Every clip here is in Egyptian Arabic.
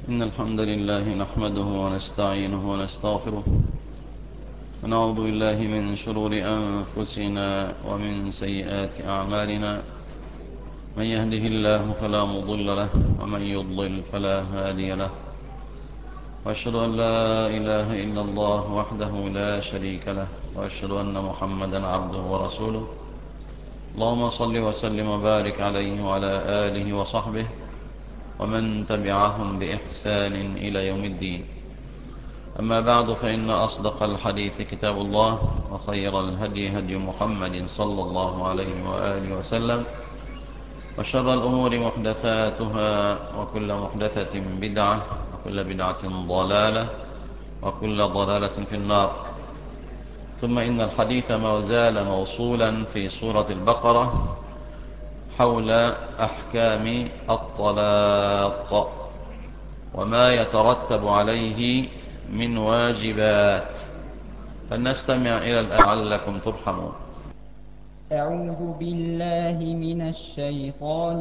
إن الحمد لله نحمده ونستعينه ونستغفره ونعوذ بالله من شرور أنفسنا ومن سيئات أعمالنا من يهده الله فلا مضل له ومن يضلل فلا هادي له وأشهد أن لا إله إلا الله وحده لا شريك له وأشهد أن محمدا عبده ورسوله اللهم صل وسلم وبارك عليه وعلى آله وصحبه ومن تبعهم بإحسان إلى يوم الدين أما بعد فإن أصدق الحديث كتاب الله وخير الهدي هدي محمد صلى الله عليه وآله وسلم وشر الأمور محدثاتها وكل محدثة بدعة وكل بدعة ضلالة وكل ضلالة في النار ثم إن الحديث ما زال موصولا في سورة البقرة حول أحكام الطلاق وما يترتب عليه من واجبات فلنستمع إلى لعلكم ترحمون أعوذ بالله من الشيطان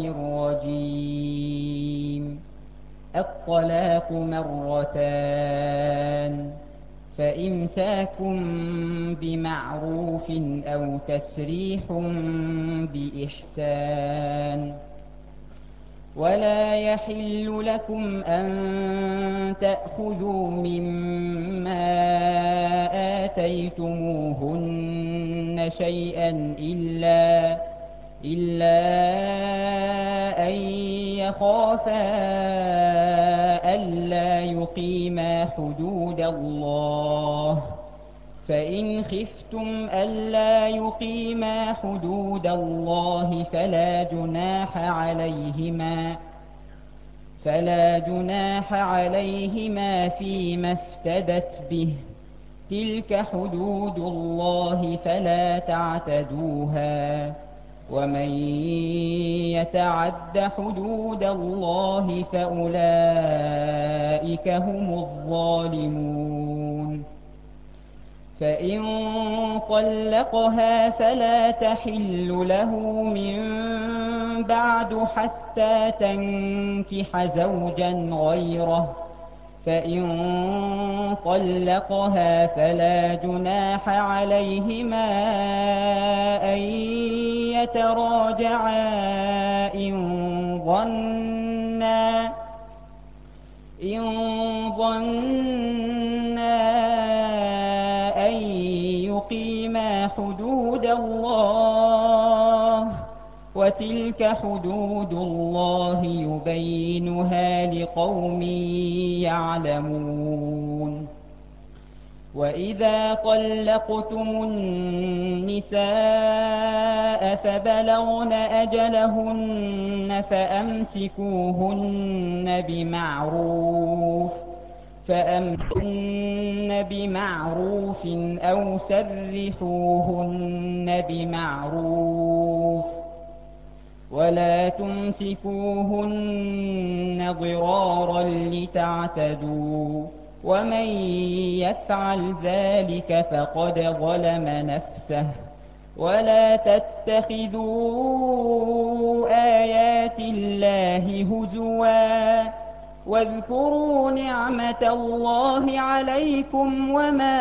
الرجيم الطلاق مرتان فإمساك بمعروف أو تسريح بإحسان ولا يحل لكم أن تأخذوا مما آتيتموهن شيئا إلا إلا أن يخافا ألا يقيما حدود الله فإن خفتم ألا يقيما حدود الله فلا جناح عليهما فلا جناح عليهما فيما افتدت به تلك حدود الله فلا تعتدوها ومن يتعد حدود الله فأولئك هم الظالمون فإن طلقها فلا تحل له من بعد حتى تنكح زوجا غيره فإن طلقها فلا جناح عليهما أن يتراجعا إن ظنا إن ظنا أن يقيما حدود الله وتلك حدود الله يبينها لقوم يعلمون وإذا طلقتم النساء فبلغن أجلهن فأمسكوهن بمعروف فأمسكوهن بمعروف أو سرحوهن بمعروف ولا تمسكوهن ضرارا لتعتدوا ومن يفعل ذلك فقد ظلم نفسه ولا تتخذوا آيات الله هزوا واذكروا نعمة الله عليكم وما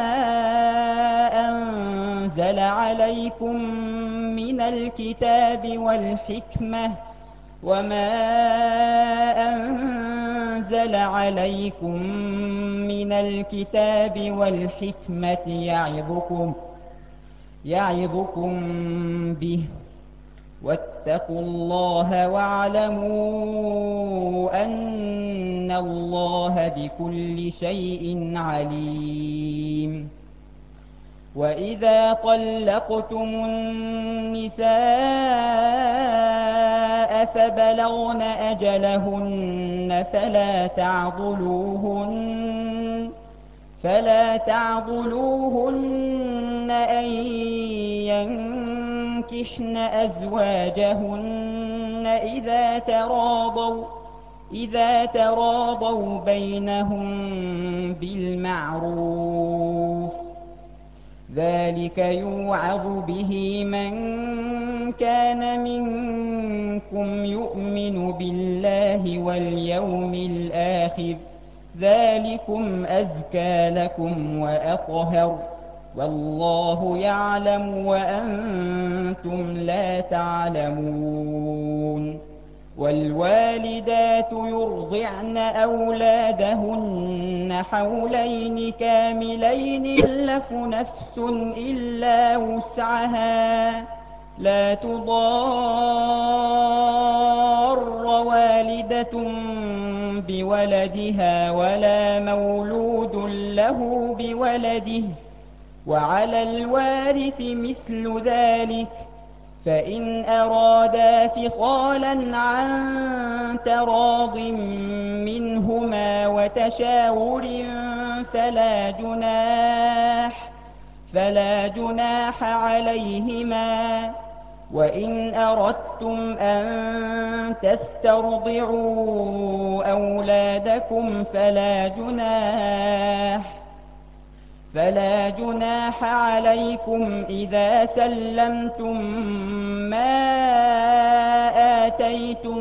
أنزل عليكم من الكتاب والحكمة وما أنزل عليكم من الكتاب والحكمة يعظكم يعظكم به واتقوا الله واعلموا أن الله بكل شيء عليم وإذا طلقتم النساء فبلغن أجلهن فلا تعضلوهن فلا تعضلوهن أن ينكحن أزواجهن إذا تراضوا إذا تراضوا بينهم بالمعروف ذلك يوعظ به من كان منكم يؤمن بالله واليوم الآخر ذلكم أزكى لكم وأطهر والله يعلم وأنتم لا تعلمون والوالدات يرضعن أولادهن حولين كاملين لف نفس إلا وسعها لا تضار والدة بولدها ولا مولود له بولده وعلى الوارث مثل ذلك فإن أرادا فصالا عن تراض منهما وتشاور فلا جناح فلا جناح عليهما وإن أردتم أن تسترضعوا أولادكم فلا جناح فلا جناح عليكم إذا سلمتم ما آتيتم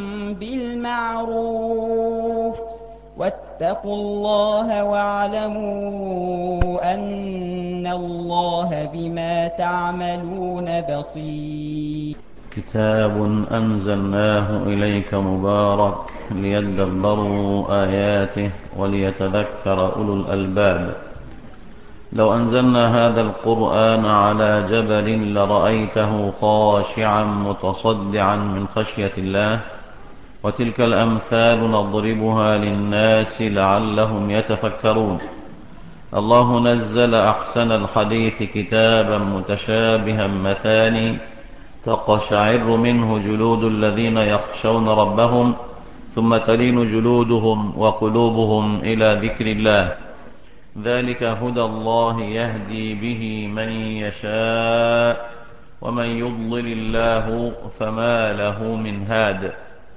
بالمعروف واتقوا الله واعلموا أن الله بما تعملون بصير كتاب أنزلناه إليك مبارك ليدبروا آياته وليتذكر أولو الألباب لو أنزلنا هذا القرآن على جبل لرأيته خاشعا متصدعا من خشية الله وتلك الأمثال نضربها للناس لعلهم يتفكرون الله نزل أحسن الحديث كتابا متشابها مثاني تقشعر منه جلود الذين يخشون ربهم ثم تلين جلودهم وقلوبهم إلى ذكر الله ذلك هدى الله يهدي به من يشاء ومن يضلل الله فما له من هاد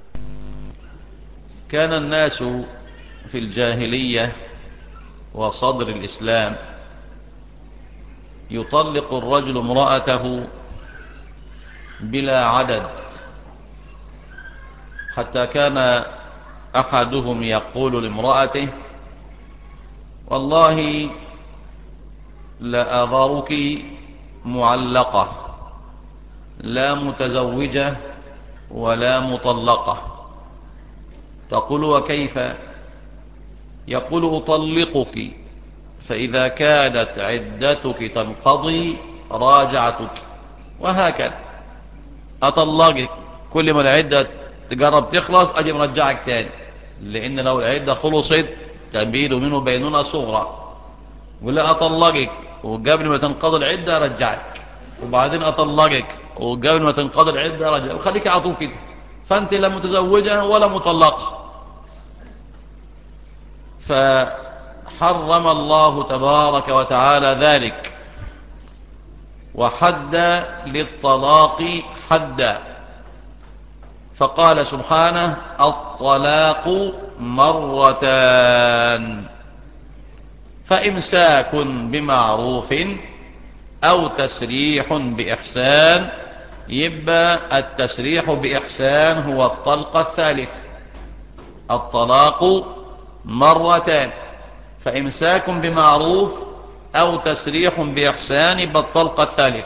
كان الناس في الجاهلية وصدر الإسلام يطلق الرجل امرأته بلا عدد حتى كان أحدهم يقول لامرأته والله لأذرك معلقة لا متزوجة ولا مطلقة تقول وكيف يقول أطلقك فإذا كادت عدتك تنقضي راجعتك وهكذا أطلقك كل ما العدة تقرب تخلص أجي مرجعك تاني لأن لو العدة خلصت تبيد منه بيننا صغرى ولا أطلقك وقبل ما تنقضي العدة أرجعك وبعدين أطلقك وقبل ما تنقضي العدة أرجعك وخليك على طول كده فأنت لا متزوجة ولا مطلقة فحرم الله تبارك وتعالى ذلك وحد للطلاق حدا فقال سبحانه الطلاق مرتان فإمساك بمعروف أو تسريح بإحسان يبقى التسريح بإحسان هو الطلقة الثالث الطلاق مرتان فإمساك بمعروف أو تسريح بإحسان يبقى الطلقة الثالث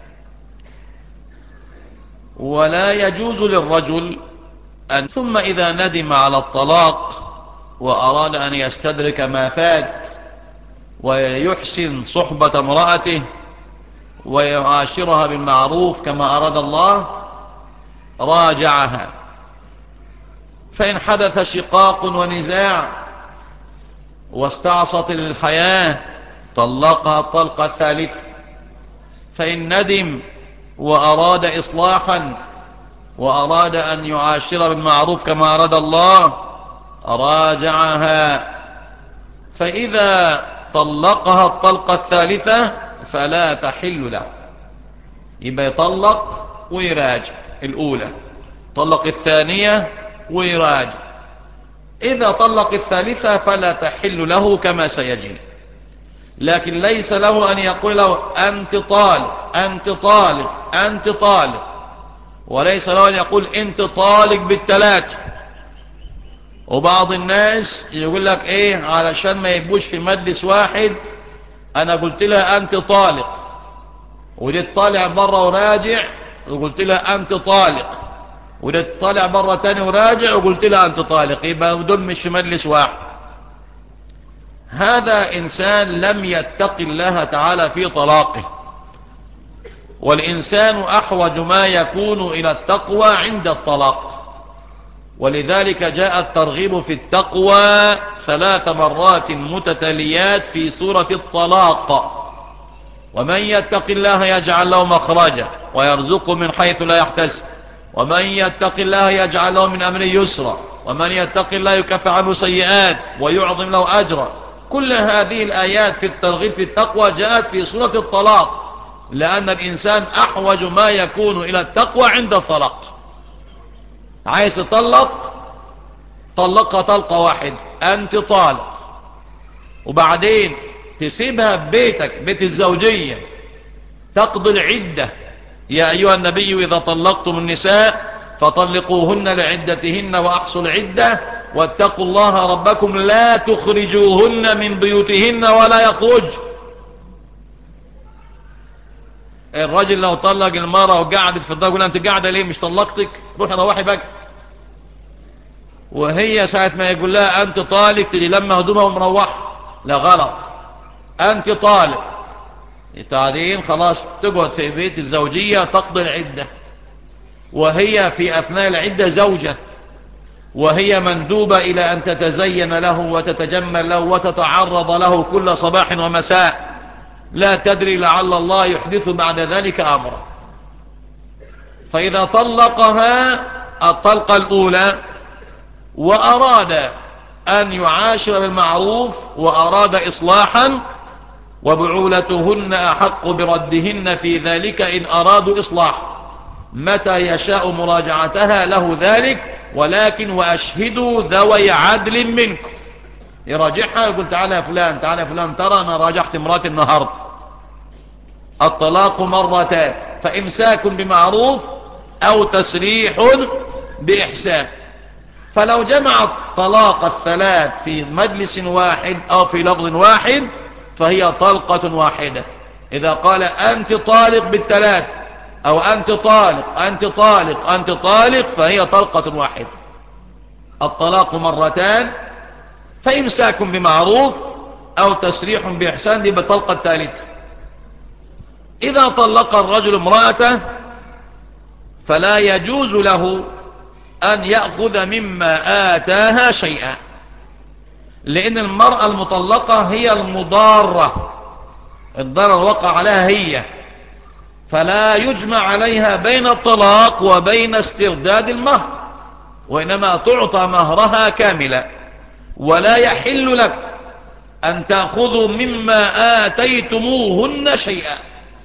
ولا يجوز للرجل أن ثم إذا ندم على الطلاق وأراد أن يستدرك ما فات ويحسن صحبة امرأته ويعاشرها بالمعروف كما أراد الله راجعها فإن حدث شقاق ونزاع واستعصت الحياة طلقها الطلقة الثالثة فإن ندم وأراد إصلاحا وأراد أن يعاشر بالمعروف كما أراد الله راجعها فإذا طلقها الطلقة الثالثة فلا تحل له يبقى يطلق ويراجع الأولى طلق الثانية ويراجع إذا طلق الثالثة فلا تحل له كما سيجري لكن ليس له أن يقول له أنت طالب أنت طالب أنت طالب وليس له أن يقول أنت طالق بالثلاث وبعض الناس يقول لك إيه علشان ما يبقوش في مجلس واحد أنا قلت لها أنت طالق ودي طالع برا وراجع وقلت لها أنت طالق ودي طالع برا تاني وراجع وقلت لها أنت طالق يبقى دول مش في مجلس واحد هذا إنسان لم يتق الله تعالى في طلاقه والإنسان أحوج ما يكون إلى التقوى عند الطلاق ولذلك جاء الترغيب في التقوى ثلاث مرات متتاليات في سورة الطلاق ومن يتق الله يجعل له مخرجا ويرزقه من حيث لا يحتسب ومن يتق الله يجعل له من أمره يسرا ومن يتق الله يكفى عنه سيئات ويعظم له أجرا كل هذه الآيات في الترغيب في التقوى جاءت في سورة الطلاق لأن الإنسان أحوج ما يكون إلى التقوى عند الطلاق عايز تطلق طلقها طلقة واحد أنت طالق وبعدين تسيبها ببيتك بيت الزوجية تقضي العدة يا أيها النبي إذا طلقتم النساء فطلقوهن لعدتهن وأحصوا العدة واتقوا الله ربكم لا تخرجوهن من بيوتهن ولا يخرج الراجل لو طلق المرأة وقعدت في الدار يقول انت قاعدة ليه مش طلقتك روح روحي بقى وهي ساعة ما يقول لها انت طالق تجي لما هدومها ومروح لا غلط انت طالق التعدين خلاص تقعد في بيت الزوجية تقضي العدة وهي في أثناء العدة زوجة وهي مندوبة إلى أن تتزين له وتتجمل له وتتعرض له كل صباح ومساء لا تدري لعل الله يحدث بعد ذلك أمرا فإذا طلقها الطلقة الأولى وأراد أن يعاشر بالمعروف وأراد إصلاحا وبعولتهن أحق بردهن في ذلك إن أرادوا إصلاح متى يشاء مراجعتها له ذلك ولكن وأشهدوا ذوي عدل منكم يراجعها يقول تعالى يا فلان تعالى يا فلان ترى أنا راجعت مراتي النهاردة الطلاق مرتان فإمساك بمعروف أو تسريح بإحسان فلو جمع الطلاق الثلاث في مجلس واحد أو في لفظ واحد فهي طلقة واحدة إذا قال أنت طالق بالثلاث أو أنت طالق أنت طالق أنت طالق فهي طلقة واحدة الطلاق مرتان فإمساك بمعروف أو تسريح بإحسان دي بطلقة الثالثة إذا طلق الرجل امرأته فلا يجوز له أن يأخذ مما آتاها شيئا لأن المرأة المطلقة هي المضارة الضرر وقع عليها هي فلا يجمع عليها بين الطلاق وبين استرداد المهر وإنما تعطى مهرها كاملا ولا يحل لك أن تأخذوا مما آتيتموهن شيئا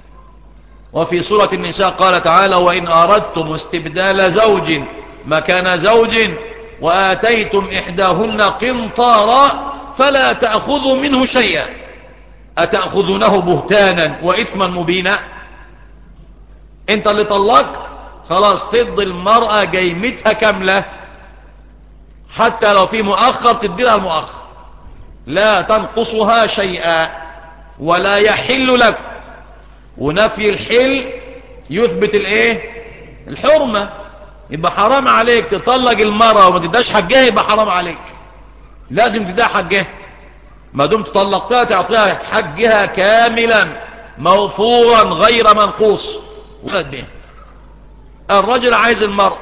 وفي سورة النساء قال تعالى وإن أردتم استبدال زوج مكان زوج وآتيتم إحداهن قنطارا فلا تأخذوا منه شيئا أتأخذونه بهتانا وإثما مبينا انت اللي طلقت خلاص تضي المرأة جيمتها كاملة حتى لو في مؤخر تدي لها المؤخر لا تنقصها شيئا ولا يحل لك ونفي الحل يثبت الايه الحرمة يبقى حرام عليك تطلق المرأة وما تداش حقها يبقى حرام عليك لازم تداها حقها ما دمت طلقتها تعطيها حقها كاملا موفورا غير منقوص ولد به الرجل عايز المرأة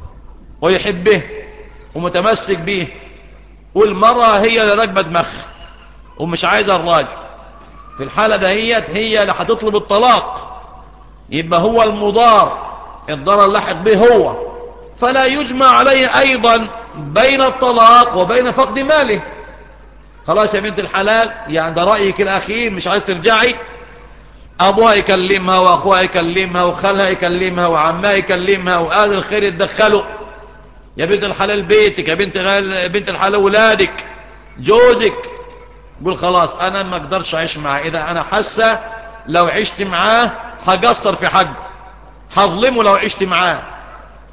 ويحبه ومتمسك به والمرأة هي اللي راكبه دماغها ومش عايزة الراجل في الحالة دهيت هي اللي هتطلب الطلاق يبقى هو المضار الضرر لحق به هو فلا يجمع عليه ايضا بين الطلاق وبين فقد ماله خلاص يا بنت الحلال يعني ده رأيك الاخير مش عايز ترجعي ابوها يكلمها واخوها يكلمها وخالها يكلمها وعمها يكلمها واهل الخير يتدخلوا يا بنت الحلال بيتك يا بنت بنت الحلال ولادك جوزك قول خلاص انا ما اقدرش اعيش معاه اذا انا حاسه لو عشت معاه هقصر في حقه هظلمه لو عشت معاه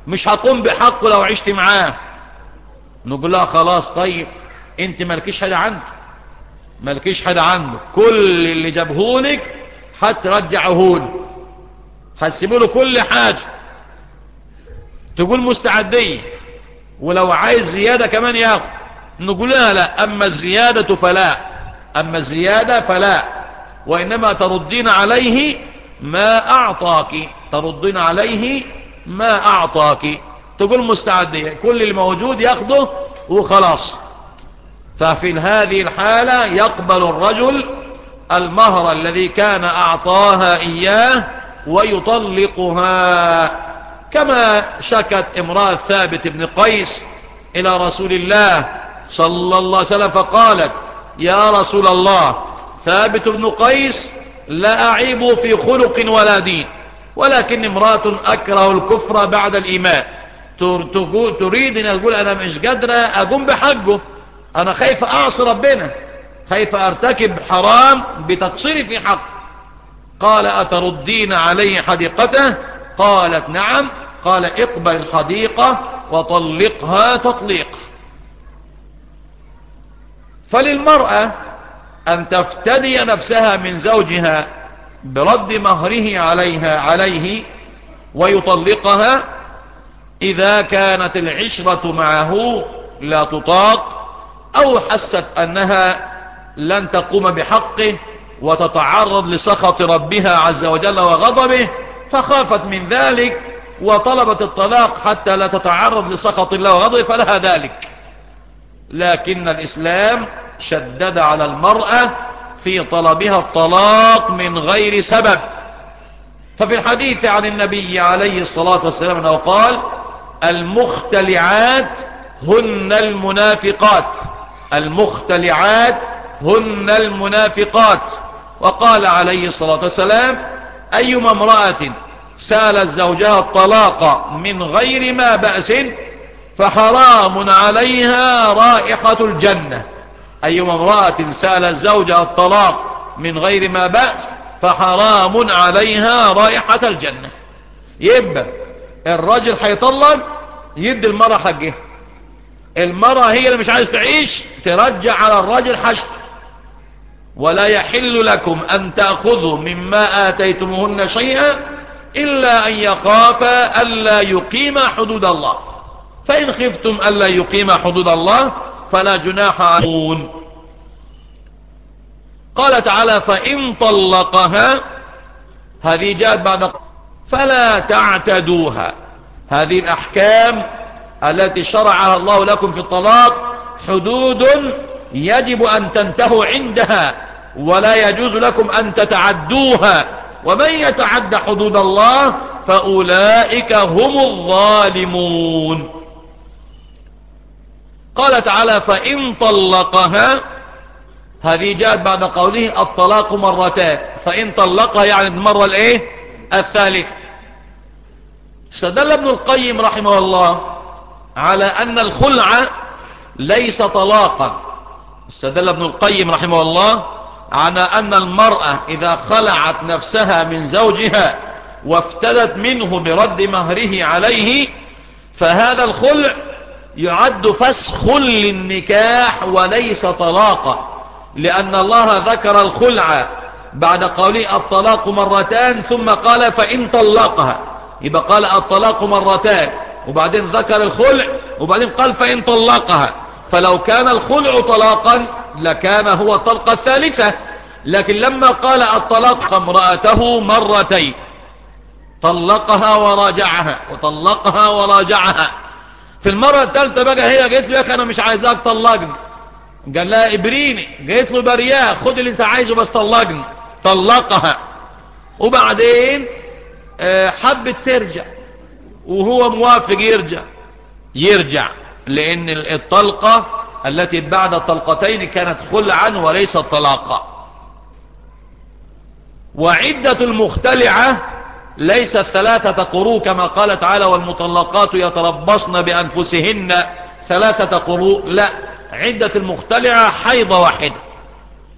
مش هقوم بحقه لو عشت معاه نقول لها خلاص طيب انت مالكيش حاجة عنده مالكيش حاجة عنده كل اللي جابهولك هترجعهولك هتسيبوا له كل حاجة تقول مستعدية ولو عايز زيادة كمان ياخد نقول لها لا أما الزيادة فلا أما الزيادة فلا وإنما تردين عليه ما أعطاك تردين عليه ما أعطاك تقول مستعدية كل الموجود ياخده وخلاص ففي هذه الحالة يقبل الرجل المهر الذي كان أعطاها إياه ويطلقها كما شكت امرأة ثابت بن قيس إلى رسول الله صلى الله عليه وسلم فقالت يا رسول الله ثابت بن قيس لا أعيب في خلق ولا دين ولكن امرأة أكره الكفر بعد الإيمان تريد أن تقول أنا مش قادرة أقوم بحقه أنا خايف أعصي ربنا خايف أرتكب حرام بتقصيري في حق قال أتردين عليه حديقته قالت نعم قال اقبل الحديقة وطلقها تطليق فللمرأة أن تفتدي نفسها من زوجها برد مهره عليها عليه ويطلقها إذا كانت العشرة معه لا تطاق أو حست أنها لن تقوم بحقه وتتعرض لسخط ربها عز وجل وغضبه فخافت من ذلك وطلبت الطلاق حتى لا تتعرض لسخط الله وغضبه فلها ذلك لكن الإسلام شدد على المرأة في طلبها الطلاق من غير سبب ففي الحديث عن النبي عليه الصلاة والسلام أنه قال المختلعات هن المنافقات المختلعات هن المنافقات وقال عليه الصلاة والسلام أيما امرأة سالت زوجها الطلاق من غير ما بأس فحرام عليها رائحة الجنة أيما امرأة سالت زوجها الطلاق من غير ما بأس فحرام عليها رائحة الجنة يبقى الرجل هيطلق يدي المرأة حقها المرأة هي اللي مش عايز تعيش ترجع على الرجل حشته ولا يحل لكم أن تأخذوا مما آتيتمهن شيئا إلا أن يخافا ألا يقيم حدود الله فإن خفتم ألا يقيم حدود الله فلا جناح عليهم قال تعالى فإن طلقها هذه جاءت بعد فلا تعتدوها هذه الأحكام التي شرعها الله لكم في الطلاق حدود يجب أن تنتهوا عندها ولا يجوز لكم أن تتعدوها ومن يتعد حدود الله فأولئك هم الظالمون قال تعالى فإن طلقها هذه جاءت بعد قوله الطلاق مرتان فإن طلقها يعني المرة الايه الثالث استدل ابن القيم رحمه الله على أن الخلع ليس طلاقا استدل ابن القيم رحمه الله على أن المرأة إذا خلعت نفسها من زوجها وافتدت منه برد مهره عليه فهذا الخلع يعد فسخ للنكاح وليس طلاقا لأن الله ذكر الخلع بعد قوله الطلاق مرتان ثم قال فإن طلقها يبقى قال الطلاق مرتان وبعدين ذكر الخلع وبعدين قال فإن طلقها فلو كان الخلع طلاقا لكان هو الطلقة الثالثة لكن لما قال الطلاق امرأته مرتين طلقها وراجعها وطلقها وراجعها في المرة الثالثة بقى هي قالت له يا اخي انا مش عايزاك طلقني قال لها ابريني قالت له برياه خد اللي انت عايزه بس طلقني طلقها وبعدين حبت ترجع وهو موافق يرجع يرجع لان الطلقة التي بعد الطلقتين كانت خلعا وليست طلاقا وعدة المختلعة ليست ثلاثة قروء كما قال تعالى والمطلقات يتربصن بأنفسهن ثلاثة قروء لا عدة المختلعة حيضة واحدة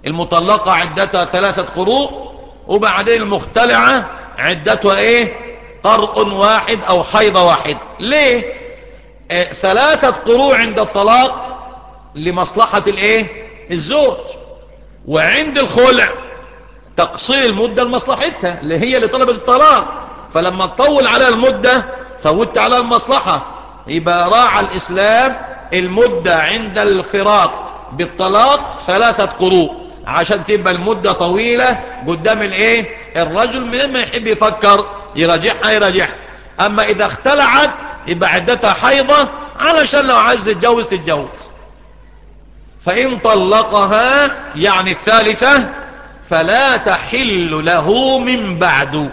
المطلقة عدتها ثلاثة قروء وبعدين المختلعة عدتها ايه قرء واحد او حيض واحد ليه اه ثلاثة قروء عند الطلاق لمصلحة الايه الزوج وعند الخلع تقصير المدة لمصلحتها اللي هي لطلبة الطلاق فلما تطول على المدة فوت على المصلحة يبقى راعى الإسلام المدة عند الفراق بالطلاق ثلاثة قروء عشان تبقى المدة طويلة قدام الايه الرجل من ما يحب يفكر يراجعها يراجعها اما اذا اختلعت يبقى عدتها حيضة علشان لو عايز تتجوز تتجوز فإن طلقها يعني الثالثة فلا تحل له من بعد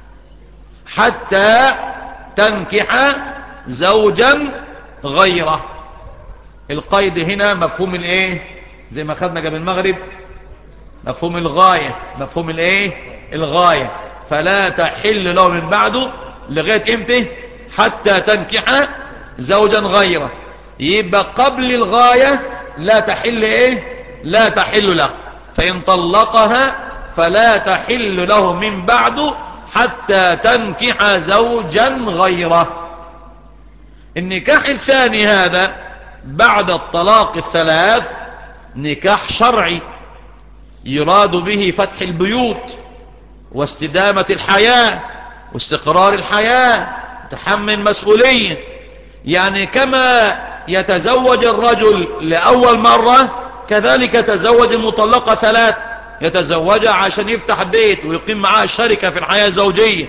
حتى تنكح زوجا غيره القيد هنا مفهوم الايه زي ما خدنا قبل المغرب مفهوم الغاية مفهوم الايه الغاية فلا تحل له من بعده لغاية امتى حتى تنكح زوجا غيره يبقى قبل الغاية لا تحل ايه لا تحل له فإن طلقها فلا تحل له من بعد حتى تنكح زوجا غيره النكاح الثاني هذا بعد الطلاق الثلاث نكاح شرعي يراد به فتح البيوت واستدامة الحياة واستقرار الحياة تحمل مسؤولية يعني كما يتزوج الرجل لأول مرة كذلك يتزوج المطلقة ثلاث يتزوجها عشان يفتح بيت ويقيم معها شركة في الحياة الزوجية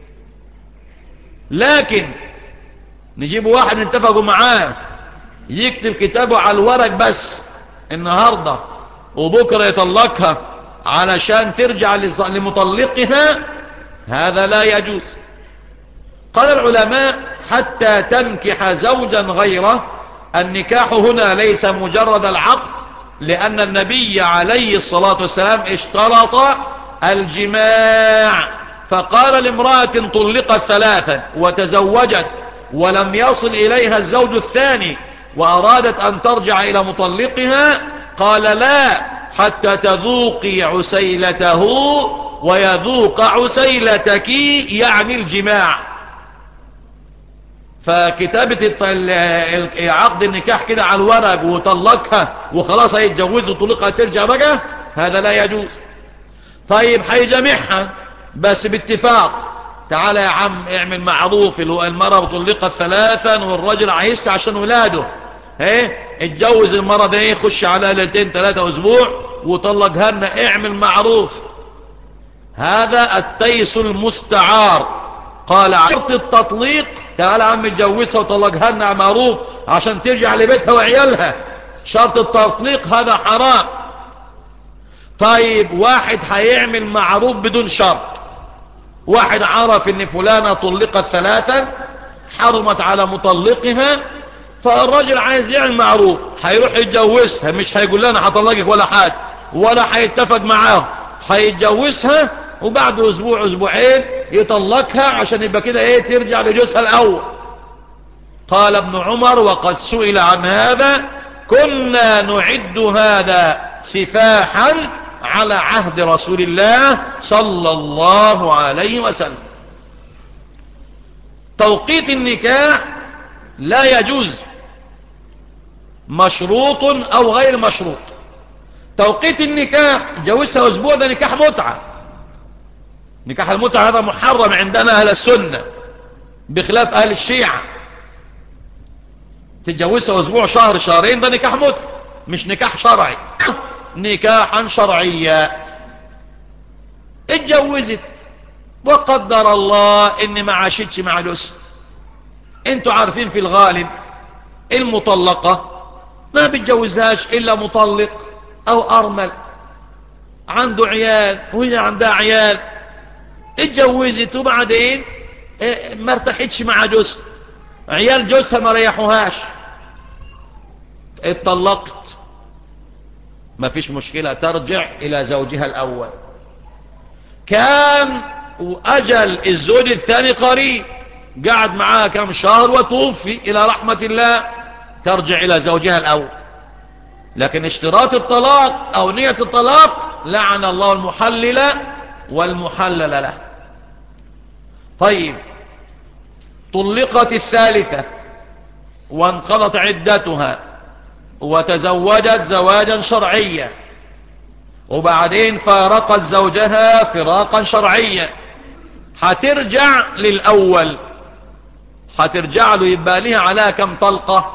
لكن نجيب واحد نتفقوا معاه يكتب كتابه على الورق بس النهاردة وبكرة يطلقها علشان ترجع لمطلقها هذا لا يجوز قال العلماء حتى تنكح زوجا غيره النكاح هنا ليس مجرد العقد لأن النبي عليه الصلاة والسلام اشترط الجماع فقال لامرأة طلقت ثلاثا وتزوجت ولم يصل إليها الزوج الثاني وأرادت أن ترجع إلى مطلقها قال لا حتى تذوقي عسيلته ويذوق عسيلتك يعني الجماع فكتابة عقد النكاح كده على الورق وطلقها وخلاص هيتجوزوا طلقها ترجع بقى هذا لا يجوز طيب هيجمعها بس باتفاق تعالى يا عم اعمل معروف المرأة بطلقها ثلاثا والرجل عايزها عشان ولاده ايه اتجوز المرأة ده ايه خش على ليلتين ثلاثة اسبوع وطلقها لنا اعمل معروف هذا التيس المستعار قال عرض التطليق تعالى عم اتجوزها وطلقها لنا معروف عشان ترجع لبيتها وعيالها شرط التطليق هذا حرام طيب واحد هيعمل معروف بدون شرط واحد عرف ان فلانة طلقت ثلاثا حرمت على مطلقها فالراجل عايز يعمل معروف هيروح يتجوزها مش هيقول لنا هطلقك ولا حاجة ولا هيتفق معاه هيتجوزها وبعد اسبوع اسبوعين يطلقها عشان يبقى كده ايه ترجع لجوزها الاول قال ابن عمر وقد سئل عن هذا كنا نعد هذا سفاحا على عهد رسول الله صلى الله عليه وسلم توقيت النكاح لا يجوز مشروط او غير مشروط توقيت النكاح جوزها اسبوع ده نكاح متعة نكاح المتعة هذا محرم عندنا اهل السنة بخلاف اهل الشيعة تتجوزها اسبوع شهر شهرين ده نكاح متعة مش نكاح شرعي نكاحا شرعيا اتجوزت وقدر الله ان ما عاشتش مع الاسر انتوا عارفين في الغالب المطلقة ما بتجوزهاش الا مطلق او ارمل عنده عيال وهي عندها عيال اتجوزت وبعدين ما ارتحتش مع جوزها عيال جوزها ما ريحوهاش اتطلقت ما فيش مشكلة ترجع الى زوجها الاول كان واجل الزوج الثاني قريب قعد معاها كم شهر وتوفي الى رحمة الله ترجع الى زوجها الاول لكن اشتراط الطلاق او نية الطلاق لعن الله المحلل والمحلل له طيب طلقت الثالثة وانقضت عدتها وتزوجت زواجا شرعيا وبعدين فارقت زوجها فراقا شرعيا هترجع للأول هترجع له يبقى لها عليها كم طلقة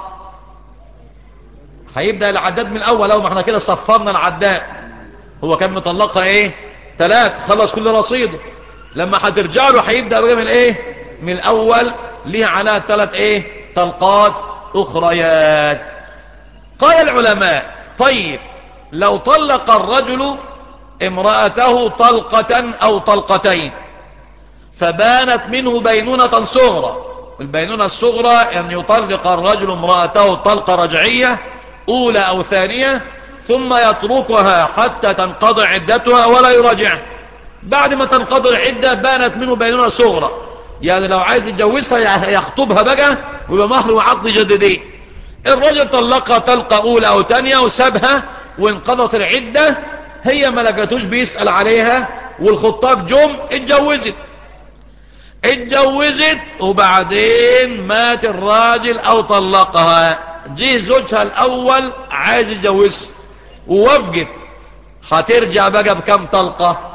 هيبدأ العداد من الأول أو ما احنا كده صفرنا العداد هو كان مطلقها ايه ثلاث خلص كل رصيده لما هترجع له هيبدأ بقى من ايه من الأول ليه عليها ثلاث ايه طلقات أخريات قال العلماء طيب لو طلق الرجل امرأته طلقة أو طلقتين فبانت منه بينونة صغرى البينونة الصغرى أن يطلق الرجل امرأته طلقة رجعية أولى أو ثانية ثم يتركها حتى تنقضي عدتها ولا يراجعها بعد ما تنقضي العدة بانت منه بينونة صغرى يعني لو عايز يتجوزها يخطبها بقى ويبقى مهر وعقد جديدين الرجل طلقها طلقة أولى أو ثانية وسابها وانقضت العدة هي ما لقيتوش بيسأل عليها والخطاب جم اتجوزت اتجوزت وبعدين مات الراجل او طلقها جه زوجها الاول عايز يتجوزها ووافقت هترجع بقى بكم طلقة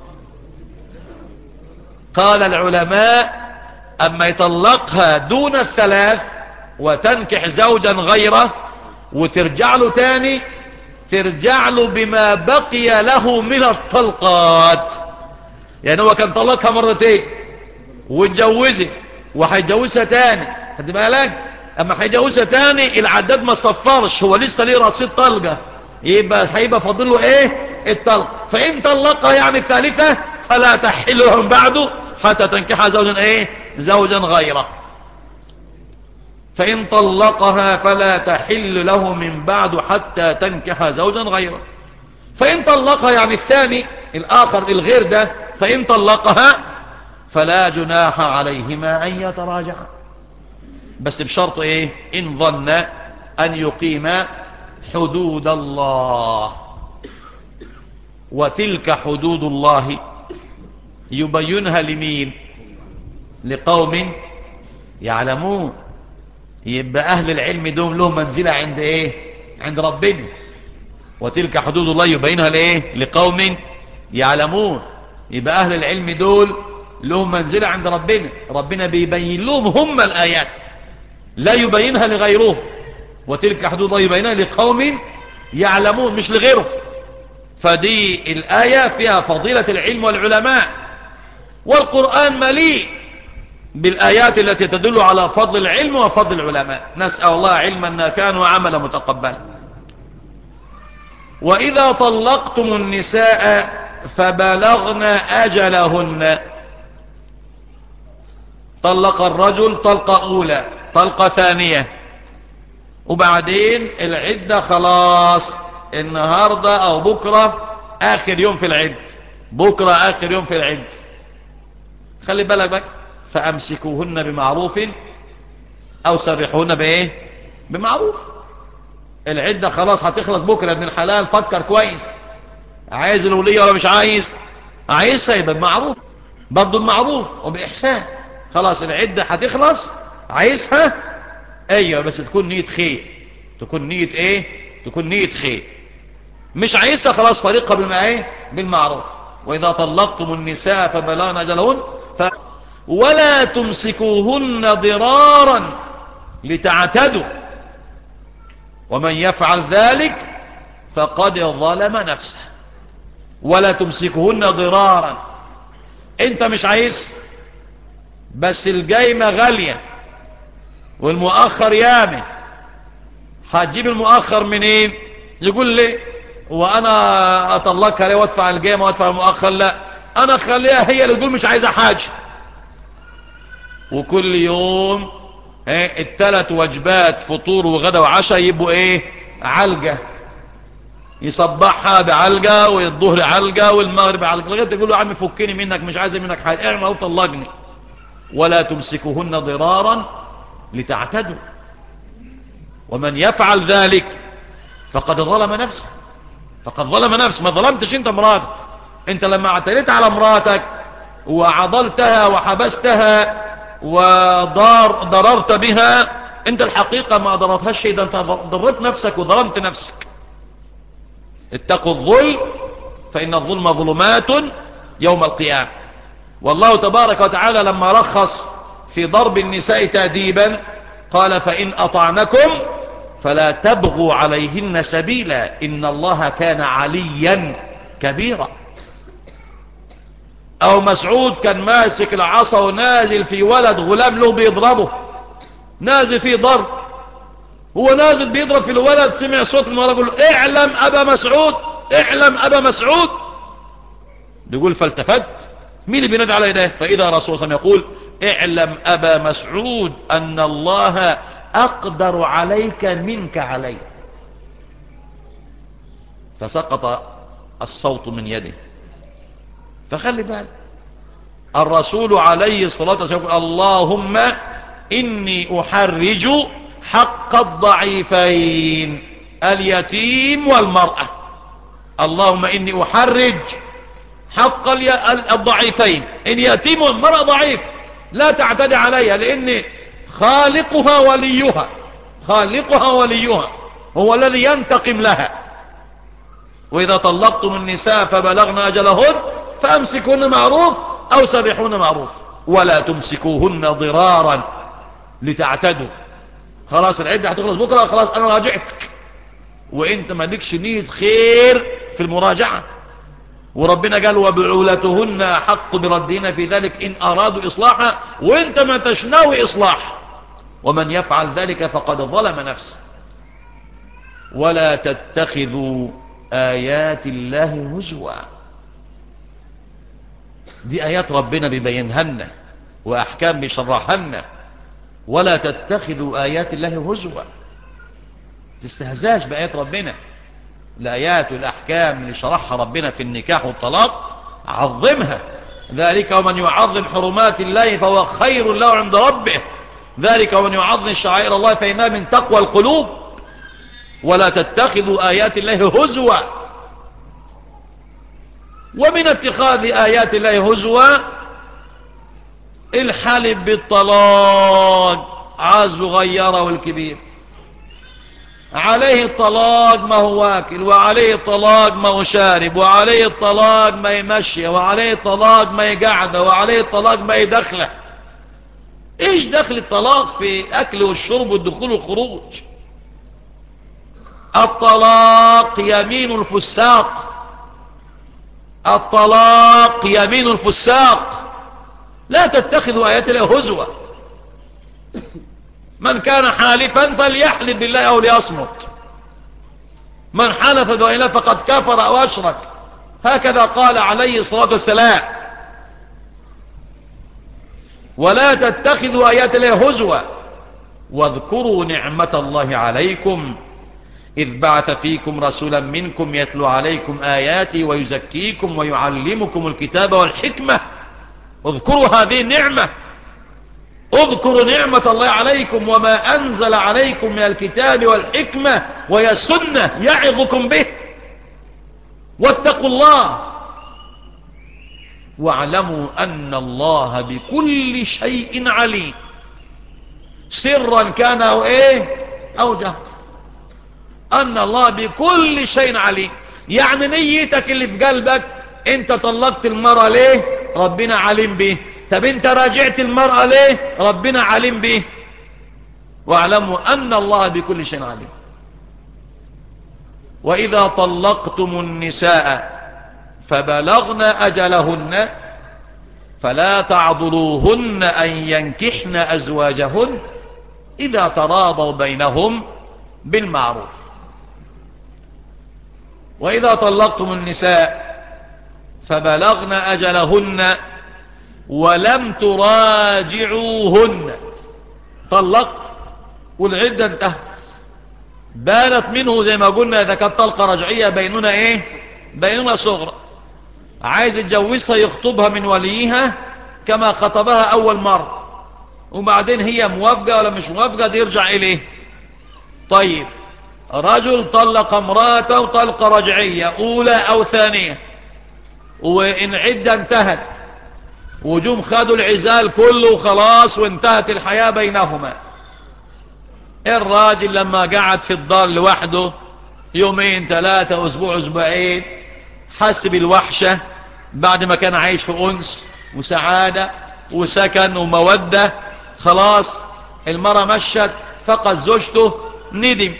قال العلماء اما يطلقها دون الثلاث وتنكح زوجا غيره وترجع له تاني ترجع له بما بقي له من الطلقات يعني هو كان طلقها مرتين واتجوزت وهيتجوزها تاني خد بالك اما هيتجوزها تاني العداد ما صفرش هو لسه ليه رصيد طلقه يبقى هيبقى فاضل له ايه الطلق فان طلقها يعني الثالثه فلا تحل لهم بعده حتى تنكح زوجا ايه زوجا غيره فإن طلقها فلا تحل له من بعد حتى تنكح زوجا غيره فإن طلقها يعني الثاني الآخر الغير ده فإن طلقها فلا جناح عليهما أن يتراجعا بس بشرط إيه إن ظن أن يقيم حدود الله وتلك حدود الله يبينها لمين لقوم يعلمون يبقى أهل العلم دوم لهم منزلة عند إيه عند ربنا وتلك حدود الله يبينها لإيه لقوم يعلمون يبقى أهل العلم دول لهم منزلة عند ربنا ربنا بيبين لهم هم الآيات لا يبينها لغيره وتلك حدود الله يبينها لقوم يعلمون مش لغيره فدي الآية فيها فضيلة العلم والعلماء والقرآن مليء بالآيات التي تدل على فضل العلم وفضل العلماء نسأل الله علما نافعا وعملا متقبلا وإذا طلقتم النساء فبلغن أجلهن طلق الرجل طلقة أولى طلقة ثانية وبعدين العدة خلاص النهاردة أو بكرة آخر يوم في العد بكرة آخر يوم في العد خلي بالك بك فأمسكوهن بمعروف أو سرحوهن بإيه بمعروف العدة خلاص هتخلص بكرة ابن الحلال فكر كويس عايز الولية ولا مش عايز عايزها يبقى بمعروف برضه المعروف وبإحسان خلاص العدة هتخلص عايزها ايوه بس تكون نية خير تكون نية ايه تكون نية خير مش عايزها خلاص طريقة بالما ايه بالمعروف واذا طلقتم النساء فبلغن اجلهن ف... ولا تمسكوهن ضرارا لتعتدوا ومن يفعل ذلك فقد ظلم نفسه ولا تمسكوهن ضرارا انت مش عايز بس الجايمة غالية والمؤخر يامن هتجيب المؤخر منين يقول لي وانا اطلقها ليه وادفع الجايمة وادفع المؤخر لا انا خليها هي اللي تقول مش عايزة حاجة وكل يوم ايه التلات وجبات فطور وغدا وعشاء يبقوا ايه علقة يصبحها بعلقة والظهر علقة والمغرب علقة لغاية تقول له عمي فكني منك مش عايز منك حاجة اعمل او طلقني ولا تمسكهن ضرارا لتعتدوا ومن يفعل ذلك فقد ظلم نفسه فقد ظلم نفسه ما ظلمتش انت مراتك انت لما اعتديت على مراتك وعضلتها وحبستها وضار ضررت بها انت الحقيقة ما ضررتهاش شيء ده انت ضررت نفسك وظلمت نفسك اتقوا الظلم فإن الظلم ظلمات يوم القيامة والله تبارك وتعالى لما رخص في ضرب النساء تأديبا قال فإن أطعنكم فلا تبغوا عليهن سبيلا إن الله كان عليا كبيرا أو مسعود كان ماسك العصا ونازل في ولد غلام له بيضربه نازل فيه ضرب هو نازل بيضرب في الولد سمع صوت المرأة يقول له اعلم أبا مسعود اعلم أبا مسعود يقول فالتفت مين اللي بينادي على يديه فإذا رسول الله يقول اعلم أبا مسعود أن الله أقدر عليك منك علي فسقط الصوت من يده فخلي بالك الرسول عليه الصلاة والسلام يقول اللهم إني أحرج حق الضعيفين اليتيم والمرأة اللهم إني أحرج حق الضعيفين إن يتيم والمرأة ضعيف لا تعتدي عليها لأن خالقها وليها خالقها وليها هو الذي ينتقم لها وإذا طلقتم النساء فبلغن أجلهن فأمسكوهن معروف أو سرحون معروف ولا تمسكوهن ضرارا لتعتدوا خلاص العدة هتخلص بكرة خلاص أنا راجعتك وإنت ما لكش نية خير في المراجعة وربنا قال وبعولتهن حق بردهن في ذلك إن أرادوا إصلاحا وإنت ما تشناوي إصلاح ومن يفعل ذلك فقد ظلم نفسه ولا تتخذوا آيات الله هزوا دي آيات ربنا بيبينهن وأحكام بيشرحهن ولا تتخذوا آيات الله هزوا تستهزاش بآيات ربنا الآيات والأحكام اللي شرحها ربنا في النكاح والطلاق عظمها ذلك ومن يعظم حرمات الله فهو خير له عند ربه ذلك ومن يعظم شعائر الله فإنها من تقوى القلوب ولا تتخذوا آيات الله هزوا ومن اتخاذ آيات الله هزوا الحلب بالطلاق عاز غيره الكبير عليه الطلاق ما هو واكل وعليه الطلاق ما هو شارب وعليه الطلاق ما يمشي وعليه الطلاق ما يقعده وعليه الطلاق ما يدخله ايش دخل الطلاق في اكل والشرب والدخول والخروج الطلاق يمين الفساق الطلاق يمين الفساق لا تتخذوا آيات الله هزوة من كان حالفا فليحلف بالله أو ليصمت من حلف بغير فقد كفر أو أشرك هكذا قال عليه الصلاة والسلام ولا تتخذوا آيات الله هزوة واذكروا نعمة الله عليكم إذ بعث فيكم رسولا منكم يتلو عليكم آياتي ويزكيكم ويعلمكم الكتاب والحكمة اذكروا هذه النعمة اذكروا نعمة الله عليكم وما أنزل عليكم من الكتاب والحكمة وهي السنة يعظكم به واتقوا الله واعلموا أن الله بكل شيء عليم سرا كان أو إيه أو جهر أن الله بكل شيء عليم يعني نيتك اللي في قلبك انت طلقت المرأة ليه ربنا عليم به طب انت راجعت المرأة ليه ربنا عليم به واعلموا أن الله بكل شيء عليم وإذا طلقتم النساء فبلغن أجلهن فلا تعضلوهن أن ينكحن أزواجهن إذا تراضوا بينهم بالمعروف وإذا طلقتم النساء فبلغن أجلهن ولم تراجعوهن طلق والعدة انتهت بانت منه زي ما قلنا إذا كانت طلقة رجعية بيننا إيه بيننا صغرى عايز يتجوزها يخطبها من وليها كما خطبها أول مرة وبعدين هي موافقة ولا مش موافقة دي يرجع إليه طيب رجل طلق امراته طلقة رجعية أولى أو ثانية وإن عدة انتهت وجوم خدوا العزال كله وخلاص وانتهت الحياة بينهما الراجل لما قعد في الدار لوحده يومين ثلاثة أسبوع أسبوعين حس بالوحشة بعد ما كان عايش في أنس وسعادة وسكن ومودة خلاص المرة مشت فقد زوجته ندم